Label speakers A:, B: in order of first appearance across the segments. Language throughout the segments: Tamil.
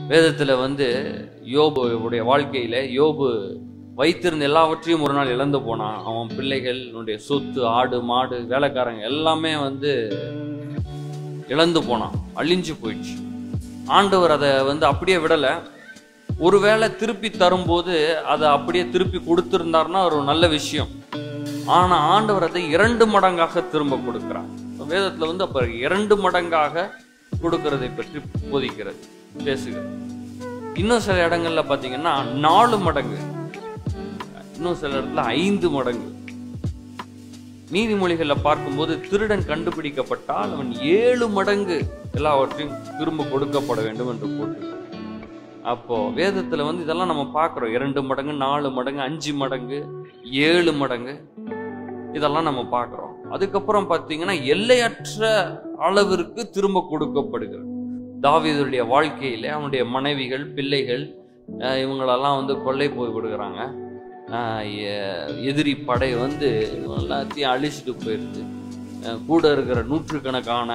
A: வேதத்துல வந்து யோபு உடைய வாழ்க்கையில யோபு வைத்திருந்த எல்லாவற்றையும் ஒரு நாள் இழந்து போனான் அவன் பிள்ளைகள் அவனுடைய சொத்து ஆடு மாடு வேலைக்காரங்க எல்லாமே வந்து இழந்து போனான் அழிஞ்சு போயிடுச்சு ஆண்டவர் அதை வந்து அப்படியே விடலை ஒருவேளை திருப்பி தரும்போது அதை அப்படியே திருப்பி கொடுத்திருந்தாருன்னா ஒரு நல்ல விஷயம் ஆனா ஆண்டவர் அதை இரண்டு மடங்காக திரும்ப கொடுக்கிறார் வேதத்துல வந்து அப்ப இரண்டு மடங்காக கொடுக்கறதை பற்றி போதிக்கிறது பேசுகிறது இன்னும் சில இடங்கள்ல பாத்தீங்கன்னா நாலு மடங்கு இன்னும் சில இடத்துல ஐந்து மடங்கு நீதிமொழிகள்ல பார்க்கும்போது திருடன் கண்டுபிடிக்கப்பட்டால் அவன் ஏழு மடங்கு எல்லாவற்றையும் திரும்ப கொடுக்கப்பட வேண்டும் என்று போட்டு அப்போ வேதத்துல வந்து இதெல்லாம் நம்ம பார்க்கிறோம் இரண்டு மடங்கு நாலு மடங்கு அஞ்சு மடங்கு ஏழு மடங்கு இதெல்லாம் நம்ம பார்க்கிறோம் அதுக்கப்புறம் பார்த்தீங்கன்னா எல்லையற்ற அளவிற்கு திரும்ப கொடுக்கப்படுகிறது தாவீதுடைய வாழ்க்கையில அவனுடைய மனைவிகள் பிள்ளைகள் அஹ் இவங்களெல்லாம் வந்து கொள்ளை போய் கொடுக்குறாங்க ஆஹ் எ- எதிரி படை வந்து எல்லாத்தையும் அழிச்சிட்டு போயிடுது அஹ் கூட இருக்கிற நூற்றுக்கணக்கான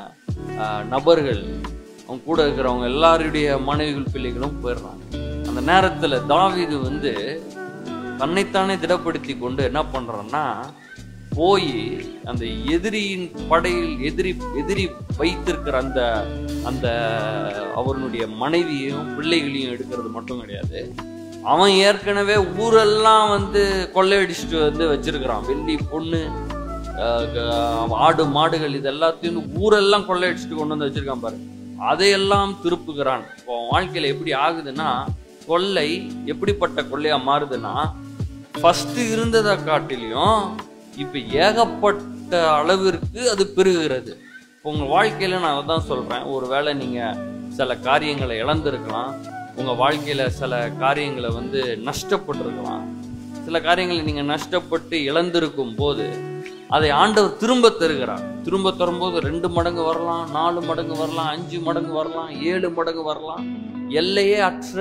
A: ஆஹ் நபர்கள் அவங்க கூட இருக்கிறவங்க எல்லாருடைய மனைவிகள் பிள்ளைகளும் போயிடுறாங்க அந்த நேரத்துல தாவீது வந்து தன்னைத்தானே திடப்படுத்தி கொண்டு என்ன பண்றான்னா போய் அந்த எதிரியின் படையில் எதிரி எதிரி வைத்திருக்கிற அந்த அந்த அவனுடைய மனைவியையும் பிள்ளைகளையும் எடுக்கிறது மட்டும் கிடையாது அவன் ஏற்கனவே ஊரெல்லாம் வந்து கொள்ளையடிச்சிட்டு வந்து வச்சிருக்கிறான் வெள்ளி பொண்ணு அஹ், க- ஆடு மாடுகள் இது எல்லாத்தையும் ஊரெல்லாம் கொள்ளையடிச்சிட்டு கொண்டு வந்து வச்சிருக்கான் பாரு அதையெல்லாம் திருப்புகிறான் இப்போ அவன் வாழ்க்கையில எப்படி ஆகுதுன்னா கொள்ளை எப்படிப்பட்ட கொள்ளையா மாறுதுன்னா ஃபர்ஸ்ட் இருந்ததை காட்டிலையும் இப்ப ஏகப்பட்ட அளவிற்கு அது பெருகுகிறது இப்போ உங்க வாழ்க்கையில நான் அதான் சொல்றேன் ஒருவேளை நீங்க சில காரியங்களை இழந்திருக்கலாம் உங்க வாழ்க்கையில சில காரியங்களை வந்து நஷ்டப்பட்டிருக்கலாம் சில காரியங்களை நீங்க நஷ்டப்பட்டு இழந்திருக்கும் போது அதை ஆண்டவர் திரும்ப தருகிறார் திரும்ப தரும்போது ரெண்டு மடங்கு வரலாம் நாலு மடங்கு வரலாம் அஞ்சு மடங்கு வரலாம் ஏழு மடங்கு வரலாம் எல்லையே அற்ற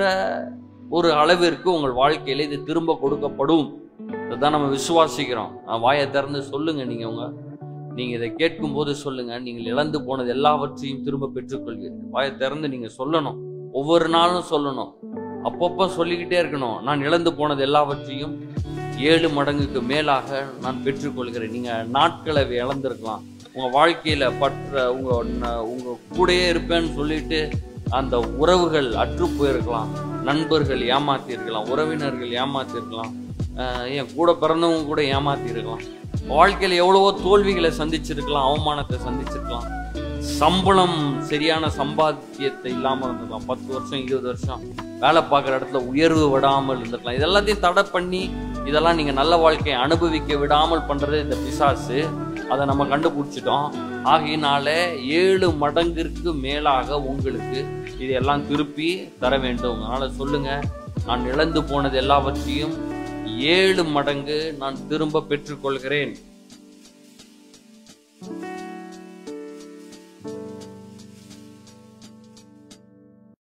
A: ஒரு அளவிற்கு உங்கள் வாழ்க்கையில இது திரும்ப கொடுக்கப்படும் இதுதான் நம்ம விசுவாசிக்கிறோம் நான் வாயை திறந்து சொல்லுங்க நீங்க உங்க நீங்க இதை கேட்கும் போது சொல்லுங்க நீங்கள் இழந்து போனது எல்லாவற்றையும் திரும்ப பெற்றுக்கொள்வீர்கள் வாயை திறந்து நீங்க சொல்லணும் ஒவ்வொரு நாளும் சொல்லணும் அப்பப்போ சொல்லிக்கிட்டே இருக்கணும் நான் இழந்து போனது எல்லாவற்றையும் ஏழு மடங்குக்கு மேலாக நான் பெற்றுக்கொள்கிறேன் நீங்க நாட்களை இழந்திருக்கலாம் உங்க வாழ்க்கையில பற்ற உங்க ந- உங்க கூடயே இருப்பேன்னு சொல்லிட்டு அந்த உறவுகள் அற்று போயிருக்கலாம் நண்பர்கள் ஏமாத்திருக்கலாம் உறவினர்கள் ஏமாத்திருக்கலாம் ஆஹ் என் கூட பிறந்தவங்க கூட ஏமாத்திருக்கலாம் வாழ்க்கையில எவ்வளவோ தோல்விகளை சந்திச்சிருக்கலாம் அவமானத்தை சந்திச்சிருக்கலாம் சம்பளம் சரியான சம்பாத்தியத்தை இல்லாம இருந்திருக்கலாம் பத்து வருஷம் இருபது வருஷம் வேலை பார்க்குற இடத்துல உயர்வு விடாமல் இருந்திருக்கலாம் இதெல்லாத்தையும் தடை பண்ணி இதெல்லாம் நீங்க நல்ல வாழ்க்கையை அனுபவிக்க விடாமல் பண்றது இந்த பிசாசு அதை நம்ம கண்டுபிடிச்சிட்டோம் ஆகையினால ஏழு மடங்கிற்கு மேலாக உங்களுக்கு இதெல்லாம் திருப்பி தர வேண்டும் அதனால சொல்லுங்க நான் இழந்து போனது எல்லாவற்றையும் ஏழு மடங்கு நான் திரும்ப பெற்றுக்கொள்கிறேன்